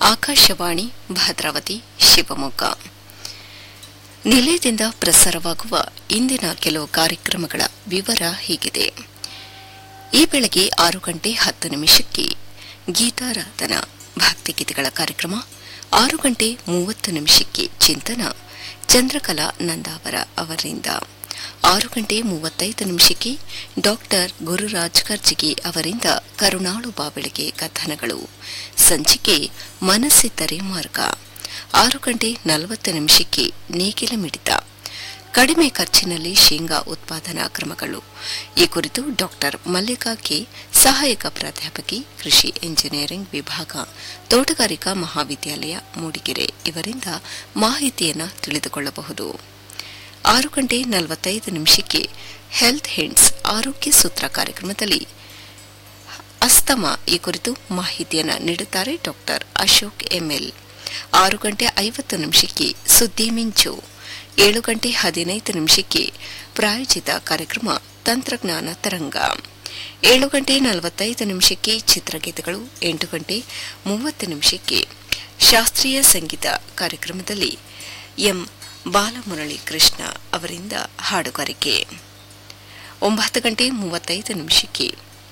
ಆಕಾಶವಾಣಿ ಭದ್ರಾವತಿ ಶಿವಮೊಗ್ಗ ನಿಲಯದಿಂದ ಪ್ರಸಾರವಾಗುವ ಇಂದಿನ ಕೆಲವು ಕಾರ್ಯಕ್ರಮಗಳ ವಿವರ ಹೀಗಿದೆ ಈ ಬೆಳಗ್ಗೆ ಆರು ಗಂಟೆ ಹತ್ತು ನಿಮಿಷಕ್ಕೆ ಗೀತಾರಾಧನ ಭಕ್ತಿಗೀತೆಗಳ ಕಾರ್ಯಕ್ರಮ ಆರು ಗಂಟೆ ಮೂವತ್ತು ನಿಮಿಷಕ್ಕೆ ಚಿಂತನ ಚಂದ್ರಕಲಾ ನಂದಾವರ ಅವರಿಂದ ಆರು ಗಂಟೆ ಮೂವತ್ತೈದು ನಿಮಿಷಕ್ಕೆ ಡಾಕ್ಟರ್ ಗುರುರಾಜ್ ಕರ್ಜಿಗಿ ಅವರಿಂದ ಕರುಣಾಳು ಬಾಬೆಳಗೆ ಕಥನಗಳು ಸಂಚಿಕೆ ಮನಸ್ಸಿದ್ದರೆ ಮಾರ್ಗ ಆರು ಗಂಟೆ ನಲವತ್ತು ನಿಮಿಷಕ್ಕೆ ನೇಗಿಲ ಮಿಡಿತ ಕಡಿಮೆ ಖರ್ಚಿನಲ್ಲಿ ಶೇಂಗಾ ಉತ್ಪಾದನಾ ಕ್ರಮಗಳು ಈ ಕುರಿತು ಡಾಕ್ಟರ್ ಮಲ್ಲಿಕಾ ಕೆ ಸಹಾಯಕ ಪ್ರಾಧ್ಯಾಪಕಿ ಕೃಷಿ ಎಂಜಿನಿಯರಿಂಗ್ ವಿಭಾಗ ತೋಟಗಾರಿಕಾ ಮಹಾವಿದ್ಯಾಲಯ ಮೂಡಿಗೆರೆ ಇವರಿಂದ ಮಾಹಿತಿಯನ್ನು ತಿಳಿದುಕೊಳ್ಳಬಹುದು ಆರು ಗಂಟೆ ನಲವತ್ತೈದು ನಿಮಿಷಕ್ಕೆ ಹೆಲ್ತ್ ಹಿಂಡ್ಸ್ ಆರೋಗ್ಯ ಸೂತ್ರ ಕಾರ್ಯಕ್ರಮದಲ್ಲಿ ಅಸ್ತಮ ಈ ಕುರಿತು ಮಾಹಿತಿಯನ್ನು ನೀಡುತ್ತಾರೆ ಡಾಕ್ಟರ್ ಅಶೋಕ್ ಎಂಎಲ್ ಆರು ಗಂಟೆ ಐವತ್ತು ನಿಮಿಷಕ್ಕೆ ಸುದ್ದಿ ಮಿಂಚು ಏಳು ಗಂಟೆ ಹದಿನೈದು ನಿಮಿಷಕ್ಕೆ ಪ್ರಾಯೋಜಿತ ಕಾರ್ಯಕ್ರಮ ತಂತ್ರಜ್ಞಾನ ತರಂಗ ಏಳು ಗಂಟೆ ನಲವತ್ತೈದು ನಿಮಿಷಕ್ಕೆ ಚಿತ್ರಗೀತೆಗಳು ಎಂಟು ಗಂಟೆ ಮೂವತ್ತು ನಿಮಿಷಕ್ಕೆ ಶಾಸ್ತ್ರೀಯ ಸಂಗೀತ ಕಾರ್ಯಕ್ರಮದಲ್ಲಿ ಎಂ ಬಾಲಮುರಳಿ ಕೃಷ್ಣ ಅವರಿಂದ ಹಾಡುಗಾರಿಕೆ ಒಂಬತ್ತು ಗಂಟೆ ಮೂವತ್ತೈದು ನಿಮಿಷಕ್ಕೆ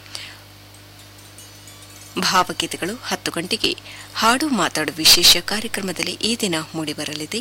ಭಾವಗೀತೆಗಳು ಹತ್ತು ಗಂಟೆಗೆ ಹಾಡು ಮಾತಾಡು ವಿಶೇಷ ಕಾರ್ಯಕ್ರಮದಲ್ಲಿ ಈ ದಿನ ಮೂಡಿಬರಲಿದೆ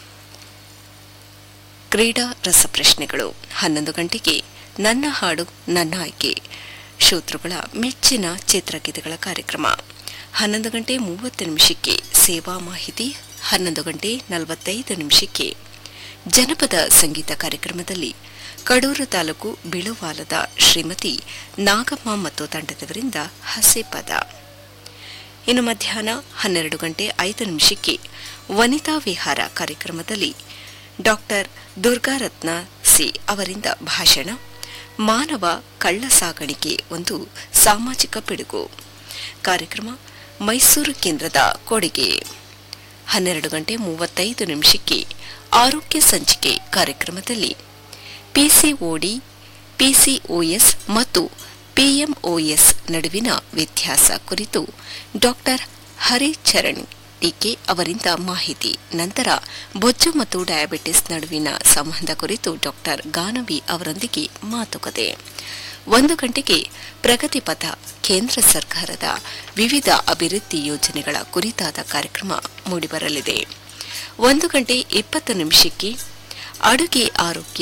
ಕ್ರೀಡಾ ರಸಪ್ರಶ್ನೆಗಳು ಹನ್ನೊಂದು ಗಂಟೆಗೆ ನನ್ನ ಹಾಡು ನನ್ನ ಆಯ್ಕೆ ಶ್ರೋತೃಗಳ ಮೆಚ್ಚಿನ ಚಿತ್ರಗೀತೆಗಳ ಕಾರ್ಯಕ್ರಮ ಹನ್ನೊಂದು ಗಂಟೆ ಮೂವತ್ತು ನಿಮಿಷಕ್ಕೆ ಸೇವಾ ಮಾಹಿತಿ ಹನ್ನೊಂದು ಗಂಟೆ ನಲವತ್ತೈದು ನಿಮಿಷಕ್ಕೆ ಜನಪದ ಸಂಗೀತ ಕಾರ್ಯಕ್ರಮದಲ್ಲಿ ಕಡೂರು ತಾಲೂಕು ಬಿಳುವಾಲದ ಶ್ರೀಮತಿ ನಾಗಮ್ಮ ಮತ್ತು ತಂಡದವರಿಂದ ಹಸೆ ಪದ ಇನ್ನು ಮಧ್ಯಾಹ್ನ ಹನ್ನೆರಡು ಗಂಟೆ ಐದು ನಿಮಿಷಕ್ಕೆ ವನಿತಾ ವಿಹಾರ ಕಾರ್ಯಕ್ರಮದಲ್ಲಿ ಡಾಕ್ಟರ್ ದುರ್ಗಾರತ್ನ ಸಿ ಅವರಿಂದ ಭಾಷಣ ಮಾನವ ಕಳ್ಳ ಸಾಗಾಣಿಕೆ ಒಂದು ಸಾಮಾಜಿಕ ಪಿಡುಗು ಕಾರ್ಯಕ್ರಮ ಮೈಸೂರು ಕೇಂದ್ರದ ಕೊಡುಗೆ ಹನ್ನೆರಡು ಗಂಟೆ ಮೂವತ್ತೈದು ನಿಮಿಷಕ್ಕೆ ಆರೋಗ್ಯ ಸಂಚಿಕೆ ಕಾರ್ಯಕ್ರಮದಲ್ಲಿ ಪಿಸಿಒಡಿ ಪಿಸಿಒಎಸ್ ಮತ್ತು ಪಿಎಂಒಎಸ್ ನಡುವಿನ ವ್ಯತ್ಯಾಸ ಕುರಿತು ಡಾಕ್ಟರ್ ಹರಿಚರಣ್ ಟಿಕೆ ಅವರಿಂದ ಮಾಹಿತಿ ನಂತರ ಬೊಜ್ಜು ಮತ್ತು ಡಯಾಬಿಟಿಸ್ ನಡುವಿನ ಸಂಬಂಧ ಕುರಿತು ಡಾಕ್ಟರ್ ಗಾನವಿ ಅವರೊಂದಿಗೆ ಮಾತುಕತೆ ಒಂದು ಗಂಟೆಗೆ ಪ್ರಗತಿ ಪಥ ಕೇಂದ್ರ ಸರ್ಕಾರದ ವಿವಿಧ ಅಭಿವೃದ್ಧಿ ಯೋಜನೆಗಳ ಕುರಿತಾದ ಕಾರ್ಯಕ್ರಮ ಮೂಡಿಬರಲಿದೆ ಒಂದು ಗಂಟೆ ಇಪ್ಪತ್ತು ನಿಮಿಷಕ್ಕೆ ಅಡುಗೆ ಆರೋಗ್ಯ